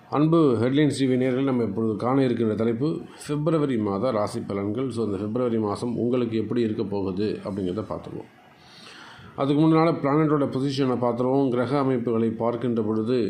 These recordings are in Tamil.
அன்பு ஹெட்லைன்ஸ் டிவி நேர்கள் நம்ம இப்பொழுது காண இருக்கின்ற தலைப்பு பிப்ரவரி மாத ராசி பலன்கள் ஸோ இந்த பிப்ரவரி மாதம் உங்களுக்கு எப்படி இருக்க போகுது அப்படிங்கிறத பார்த்துருவோம் அதுக்கு முன்னால் பிளானட்டோட பொசிஷனை பார்த்துருவோம் கிரக அமைப்புகளை பார்க்கின்ற பொழுது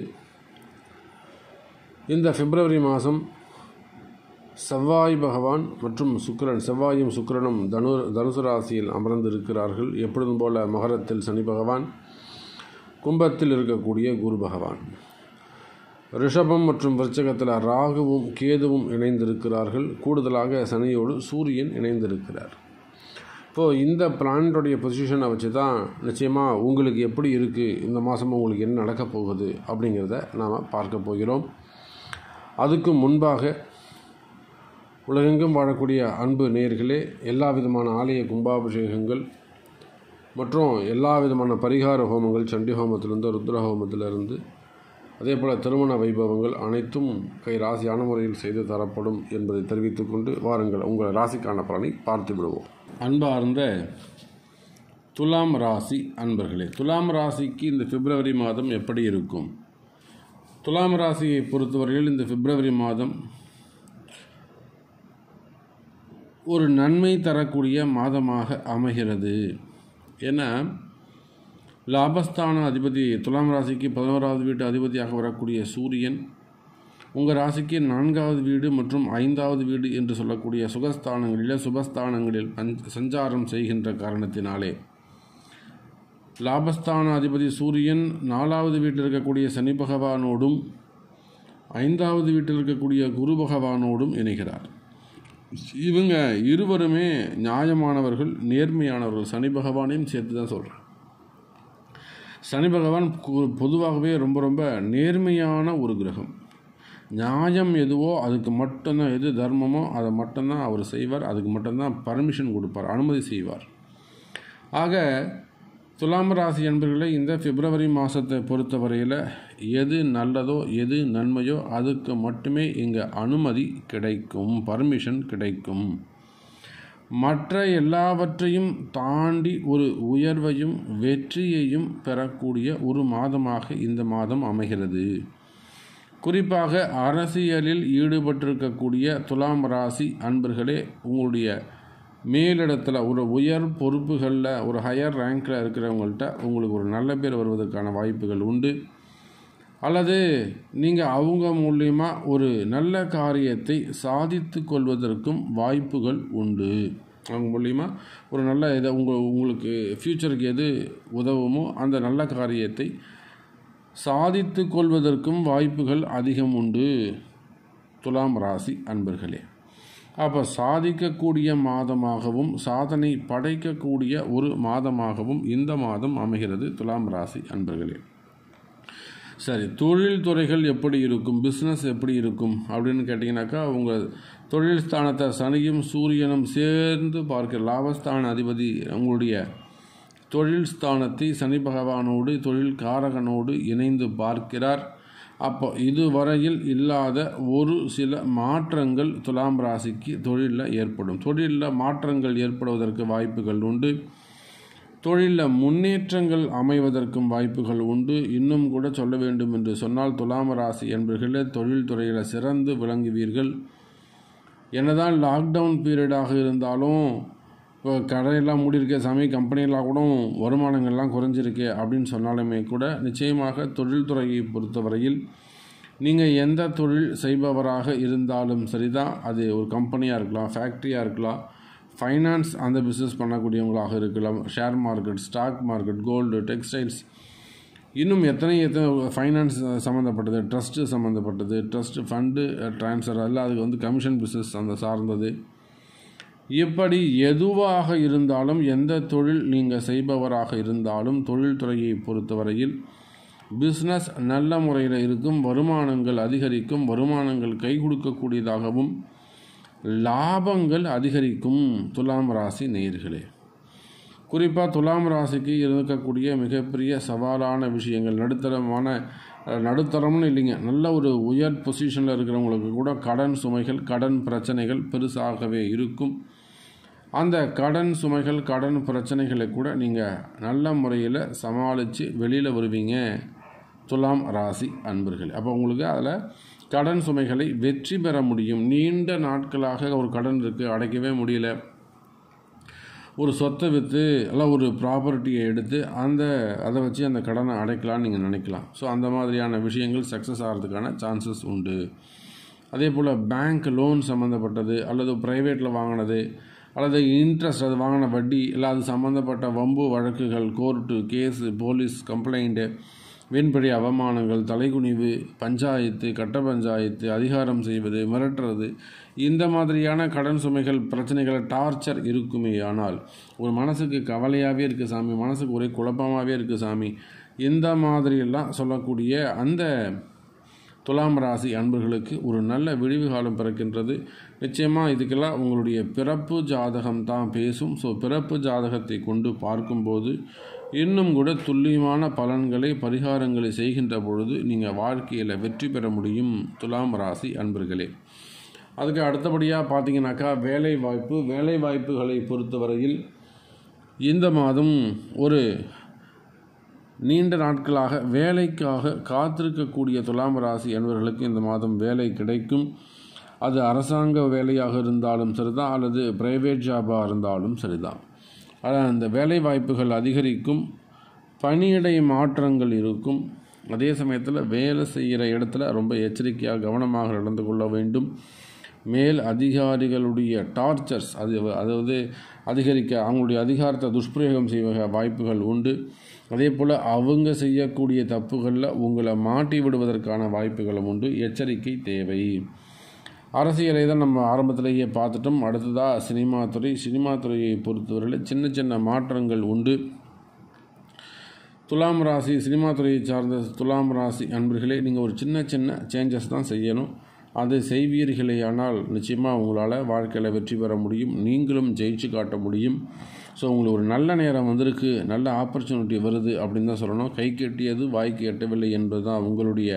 இந்த பிப்ரவரி மாதம் செவ்வாய் பகவான் மற்றும் சுக்கிரன் செவ்வாயும் சுக்கிரனும் தனு தனுசு ராசியில் அமர்ந்திருக்கிறார்கள் எப்பொழுதும் போல மகரத்தில் சனி பகவான் கும்பத்தில் இருக்கக்கூடிய குரு பகவான் ரிஷபம் மற்றும் விருச்சகத்தில் ராகுவும் கேதுவும் இணைந்திருக்கிறார்கள் கூடுதலாக சனியோடு சூரியன் இணைந்திருக்கிறார் இப்போது இந்த பிளானட்டுடைய பொசிஷனை வச்சு தான் நிச்சயமாக உங்களுக்கு எப்படி இருக்குது இந்த மாதம் உங்களுக்கு என்ன நடக்கப் போகுது அப்படிங்கிறத நாம் பார்க்க போகிறோம் அதுக்கு முன்பாக உலகெங்கும் வாழக்கூடிய அன்பு நேர்களே எல்லா விதமான ஆலய கும்பாபிஷேகங்கள் மற்றும் எல்லா விதமான பரிகார ஹோமங்கள் சண்டி ஹோமத்திலிருந்து ருத்ர ஹோமத்திலிருந்து அதே போல் திருமண வைபவங்கள் அனைத்தும் கை ராசியான முறையில் செய்து தரப்படும் என்பதை தெரிவித்துக்கொண்டு வாருங்கள் உங்கள் ராசிக்கான பலனை பார்த்து விடுவோம் அன்பார்ந்த துலாம் ராசி அன்பர்களே துலாம் ராசிக்கு இந்த பிப்ரவரி மாதம் எப்படி இருக்கும் துலாம் ராசியை பொறுத்தவரையில் இந்த பிப்ரவரி மாதம் ஒரு நன்மை தரக்கூடிய மாதமாக அமைகிறது ஏன்னா லாபஸ்தான அதிபதி துலாம் ராசிக்கு பதினோராவது வீட்டு அதிபதியாக வரக்கூடிய சூரியன் உங்கள் ராசிக்கு நான்காவது வீடு மற்றும் ஐந்தாவது வீடு என்று சொல்லக்கூடிய சுகஸ்தானங்களில் சுபஸ்தானங்களில் பஞ்ச் சஞ்சாரம் செய்கின்ற காரணத்தினாலே லாபஸ்தான அதிபதி சூரியன் நாலாவது வீட்டில் இருக்கக்கூடிய சனி பகவானோடும் ஐந்தாவது வீட்டில் இருக்கக்கூடிய குரு பகவானோடும் இணைகிறார் இவங்க இருவருமே நியாயமானவர்கள் நேர்மையானவர்கள் சனி பகவானையும் சேர்த்து தான் சொல்கிறேன் சனி பகவான் பொதுவாகவே ரொம்ப ரொம்ப நேர்மையான ஒரு கிரகம் நியாயம் எதுவோ அதுக்கு மட்டும்தான் எது தர்மமோ அதை மட்டும்தான் அவர் செய்வார் அதுக்கு மட்டும்தான் பர்மிஷன் கொடுப்பார் அனுமதி செய்வார் ஆக துலாம் ராசி என்பர்களை இந்த பிப்ரவரி மாதத்தை பொறுத்தவரையில் எது நல்லதோ எது நன்மையோ அதுக்கு மட்டுமே இங்கே அனுமதி கிடைக்கும் பர்மிஷன் கிடைக்கும் மற்ற எல்லாவற்றையும் தாண்டி ஒரு உயர்வையும் வெற்றியையும் பெறக்கூடிய ஒரு மாதமாக இந்த மாதம் அமைகிறது குறிப்பாக அரசியலில் ஈடுபட்டிருக்கக்கூடிய துலாம் ராசி அன்பர்களே உங்களுடைய மேலிடத்தில் ஒரு உயர் பொறுப்புகளில் ஒரு ஹையர் ரேங்கில் இருக்கிறவங்கள்ட்ட உங்களுக்கு ஒரு நல்ல பேர் வருவதற்கான வாய்ப்புகள் உண்டு அல்லது நீங்கள் அவங்க மூலியமா ஒரு நல்ல காரியத்தை சாதித்து கொள்வதற்கும் வாய்ப்புகள் உண்டு அவங்க மூலியமா ஒரு நல்ல இதை உங்கள் உங்களுக்கு ஃப்யூச்சருக்கு எது உதவுமோ அந்த நல்ல காரியத்தை சாதித்து கொள்வதற்கும் வாய்ப்புகள் அதிகம் உண்டு துலாம் ராசி அன்பர்களே அப்போ சாதிக்கக்கூடிய மாதமாகவும் சாதனை படைக்கக்கூடிய ஒரு மாதமாகவும் இந்த மாதம் அமைகிறது துலாம் ராசி அன்பர்களே சரி தொழில் துறைகள் எப்படி இருக்கும் பிஸ்னஸ் எப்படி இருக்கும் அப்படின்னு கேட்டிங்கனாக்கா உங்கள் தொழில் ஸ்தானத்தை சனியும் சூரியனும் சேர்ந்து பார்க்க லாபஸ்தான அதிபதி உங்களுடைய தொழில் ஸ்தானத்தை சனி பகவானோடு தொழில் காரகனோடு இணைந்து பார்க்கிறார் அப்போ இதுவரையில் இல்லாத ஒரு சில மாற்றங்கள் துலாம் ராசிக்கு தொழிலில் ஏற்படும் தொழிலில் மாற்றங்கள் ஏற்படுவதற்கு வாய்ப்புகள் உண்டு தொழிலில் முன்னேற்றங்கள் அமைவதற்கும் வாய்ப்புகள் உண்டு இன்னும் கூட சொல்ல வேண்டும் என்று சொன்னால் துலாம் ராசி என்பர்களே தொழில் துறையில் சிறந்து விளங்குவீர்கள் என்னதான் லாக்டவுன் பீரியடாக இருந்தாலும் இப்போ கடையெல்லாம் மூடியிருக்க சாமி கம்பெனியெல்லாம் கூட வருமானங்கள்லாம் குறைஞ்சிருக்கு அப்படின்னு சொன்னாலுமே கூட நிச்சயமாக தொழில்துறையை பொறுத்தவரையில் நீங்கள் எந்த தொழில் செய்பவராக இருந்தாலும் சரிதான் அது ஒரு கம்பெனியாக இருக்கலாம் ஃபேக்ட்ரியாக இருக்கலாம் ஃபைனான்ஸ் அந்த பிஸ்னஸ் பண்ணக்கூடியவங்களாக இருக்கலாம் share market stock market gold textiles இன்னும் எத்தனை எத்தனை ஃபைனான்ஸ் சம்மந்தப்பட்டது ட்ரஸ்ட்டு சம்மந்தப்பட்டது ட்ரஸ்ட்டு ஃபண்டு ட்ரான்ஸ்ஃபர் எல்லாம் அதுக்கு வந்து கமிஷன் பிஸ்னஸ் அந்த சார்ந்தது இப்படி எதுவாக இருந்தாலும் எந்த தொழில் நீங்கள் செய்பவராக இருந்தாலும் தொழில்துறையை பொறுத்தவரையில் பிஸ்னஸ் நல்ல முறையில் இருக்கும் வருமானங்கள் அதிகரிக்கும் வருமானங்கள் கை கொடுக்கக்கூடியதாகவும் லாபங்கள் அதிகரிக்கும் துலாம் ராசி நேர்களே குறிப்பாக துலாம் ராசிக்கு இருக்கக்கூடிய மிகப்பெரிய சவாலான விஷயங்கள் நடுத்தரமான நடுத்தரம்னு இல்லைங்க நல்ல ஒரு உயர் பொசிஷனில் இருக்கிறவங்களுக்கு கூட கடன் சுமைகள் கடன் பிரச்சனைகள் பெருசாகவே இருக்கும் அந்த கடன் சுமைகள் கடன் பிரச்சனைகளை கூட நீங்கள் நல்ல முறையில் சமாளித்து வெளியில் வருவீங்க துலாம் ராசி அன்பர்கள் அப்போ உங்களுக்கு அதில் கடன் சுமைகளை வெற்றி பெற முடியும் நீண்ட நாட்களாக ஒரு கடன் இருக்குது அடைக்கவே முடியல ஒரு சொத்தை விற்று இல்லை ஒரு ப்ராப்பர்ட்டியை எடுத்து அந்த அதை வச்சு அந்த கடனை அடைக்கலாம்னு நீங்கள் நினைக்கலாம் ஸோ அந்த மாதிரியான விஷயங்கள் சக்ஸஸ் ஆகிறதுக்கான சான்சஸ் உண்டு அதே போல் பேங்க் லோன் சம்மந்தப்பட்டது அல்லது ப்ரைவேட்டில் வாங்கினது அல்லது இன்ட்ரெஸ்ட் அது வாங்கின வட்டி இல்லை அது சம்மந்தப்பட்ட வம்பு வழக்குகள் கோர்ட்டு கேஸு போலீஸ் கம்ப்ளைண்ட்டு வீண்படி அவமானங்கள் தலைகுனிவு பஞ்சாயத்து கட்ட பஞ்சாயத்து அதிகாரம் செய்வது மிரட்டுறது இந்த மாதிரியான கடன் சுமைகள் பிரச்சனைகள் டார்ச்சர் இருக்குமே ஆனால் ஒரு மனசுக்கு கவலையாகவே இருக்குது சாமி மனசுக்கு ஒரே குழப்பமாகவே இருக்குது சாமி இந்த மாதிரியெல்லாம் சொல்லக்கூடிய அந்த துலாம் ராசி அன்பர்களுக்கு ஒரு நல்ல விடிவு காலம் பிறக்கின்றது நிச்சயமாக இதுக்கெல்லாம் உங்களுடைய பிறப்பு ஜாதகம் தான் பேசும் ஸோ பிறப்பு ஜாதகத்தை கொண்டு பார்க்கும்போது இன்னும் கூட துல்லியமான பலன்களை பரிகாரங்களை செய்கின்ற பொழுது நீங்கள் வாழ்க்கையில் வெற்றி பெற முடியும் துலாம் ராசி அன்பர்களே அதுக்கு அடுத்தபடியாக பார்த்தீங்கன்னாக்கா வேலை வாய்ப்பு வேலை வாய்ப்புகளை பொறுத்தவரையில் இந்த மாதம் ஒரு நீண்ட நாட்களாக வேலைக்காக காத்திருக்கக்கூடிய துலாம் ராசி என்பவர்களுக்கு இந்த மாதம் வேலை கிடைக்கும் அது அரசாங்க வேலையாக இருந்தாலும் சரிதான் அல்லது பிரைவேட் ஜாபாக இருந்தாலும் சரிதான் ஆனால் அந்த வேலை வாய்ப்புகள் அதிகரிக்கும் பணியிடை மாற்றங்கள் இருக்கும் அதே சமயத்தில் வேலை செய்கிற இடத்துல ரொம்ப எச்சரிக்கையாக கவனமாக நடந்து கொள்ள வேண்டும் மேல் அதிகாரிகளுடைய டார்ச்சர்ஸ் அது அதாவது அதிகரிக்க அவங்களுடைய அதிகாரத்தை துஷ்பிரயோகம் செய்வ வாய்ப்புகள் உண்டு அதே போல் அவங்க செய்யக்கூடிய தப்புகளில் உங்களை மாட்டி விடுவதற்கான வாய்ப்புகளும் உண்டு எச்சரிக்கை தேவை அரசியலை தான் நம்ம ஆரம்பத்திலேயே பார்த்துட்டோம் அடுத்ததாக சினிமா துறை சினிமா துறையை பொறுத்தவரையில் சின்ன சின்ன மாற்றங்கள் உண்டு துலாம் ராசி சினிமா துறையை சார்ந்த துலாம் ராசி அன்பர்களே நீங்கள் ஒரு சின்ன சின்ன சேஞ்சஸ் தான் செய்யணும் அதை செய்வீர்களே ஆனால் நிச்சயமாக உங்களால் வாழ்க்கையில் வெற்றி பெற முடியும் நீங்களும் ஜெயிச்சு காட்ட முடியும் ஸோ உங்களுக்கு ஒரு நல்ல நேரம் வந்திருக்கு நல்ல ஆப்பர்ச்சுனிட்டி வருது அப்படின்னு தான் சொல்லணும் கை கெட்டியது வாய்க்கு எட்டவில்லை என்பது தான் உங்களுடைய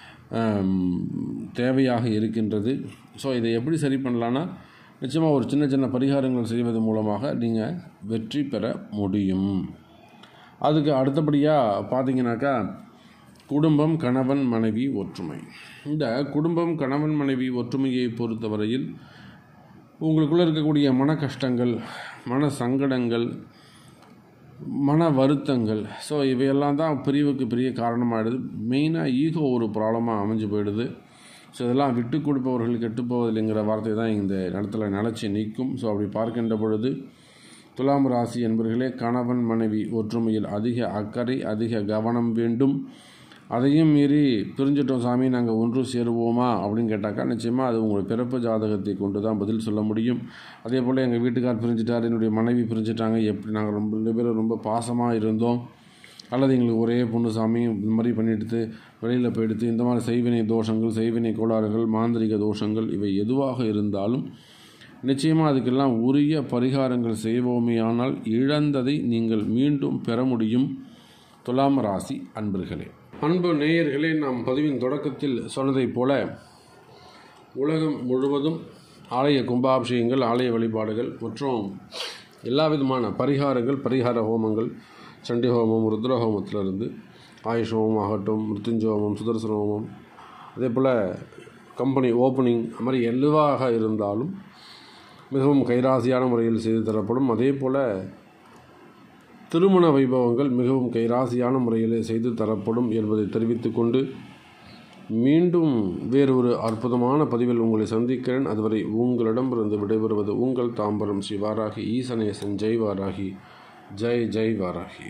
தேவையாக இருக்கின்றது ஸோ இதை எப்படி சரி பண்ணலான்னா நிச்சயமாக ஒரு சின்ன சின்ன பரிகாரங்கள் செய்வது மூலமாக நீங்கள் வெற்றி பெற முடியும் அதுக்கு அடுத்தபடியாக பார்த்தீங்கன்னாக்கா குடும்பம் கணவன் மனைவி ஒற்றுமை இந்த குடும்பம் கணவன் மனைவி ஒற்றுமையை பொறுத்தவரையில் உங்களுக்குள்ளே இருக்கக்கூடிய மன கஷ்டங்கள் மன சங்கடங்கள் மன வருத்தங்கள் ஸோ இவையெல்லாம் தான் பிரிவுக்கு பெரிய காரணமாகிடுது மெயினாக ஈகோ ஒரு ப்ராப்ளமாக அமைஞ்சு போயிடுது ஸோ இதெல்லாம் விட்டு கொடுப்பவர்கள் கெட்டுப்போவதில்லைங்கிற வார்த்தை தான் இந்த இடத்துல நிலச்சி நிற்கும் ஸோ அப்படி பார்க்கின்ற பொழுது துலாம் ராசி என்பவர்களே கணவன் மனைவி ஒற்றுமையில் அதிக அக்கறை அதிக கவனம் வேண்டும் அதையும் மீறி பிரிஞ்சிட்டோம் சாமி நாங்கள் ஒன்று சேருவோமா அப்படின்னு கேட்டாக்கா நிச்சயமாக அது உங்களுடைய பிறப்பு ஜாதகத்தை கொண்டு தான் பதில் சொல்ல முடியும் அதே போல் எங்கள் வீட்டுக்கார் பிரிஞ்சிட்டார் என்னுடைய மனைவி பிரிஞ்சிட்டாங்க எப்படி நாங்கள் ரொம்ப ரெண்டு பேரும் ரொம்ப பாசமாக இருந்தோம் அல்லது எங்களுக்கு ஒரே பொண்ணு சாமி இந்த மாதிரி பண்ணிட்டு வெளியில் போயிடுத்து இந்த மாதிரி செய்வினை தோஷங்கள் செய்வினை கோளாறுகள் மாந்திரிக தோஷங்கள் இவை எதுவாக இருந்தாலும் நிச்சயமாக அதுக்கெல்லாம் உரிய பரிகாரங்கள் செய்வோமே ஆனால் இழந்ததை நீங்கள் மீண்டும் பெற முடியும் துலாம் ராசி அன்பர்களே அன்பு நேயர்களே நாம் பதிவின் தொடக்கத்தில் சொன்னதைப் போல உலகம் முழுவதும் ஆலய கும்பாபிஷேகங்கள் ஆலய வழிபாடுகள் மற்றும் எல்லா விதமான பரிகாரங்கள் பரிகார ஹோமங்கள் சண்டி ஹோமம் ருத்ர ஹோமத்திலிருந்து ஆயுஷ் ஹோமம் ஆகட்டும் மிருத்யுஞ்ச ஹோமம் சுதர்சன ஹோமம் அதே போல் கம்பெனி ஓப்பனிங் அது மாதிரி எதுவாக இருந்தாலும் மிகவும் கைராசியான முறையில் செய்து தரப்படும் அதே போல் திருமண வைபவங்கள் மிகவும் கைராசியான முறையில் செய்து தரப்படும் என்பதை தெரிவித்துக்கொண்டு மீண்டும் வேறொரு அற்புதமான பதிவில் உங்களை சந்திக்கிறேன் அதுவரை உங்களிடமிருந்து விடைபெறுவது உங்கள் தாம்பரம் ஸ்ரீ வாராகி ஈசனேசன் ஜெய் வாராகி ஜெய் ஜெய் வாராகி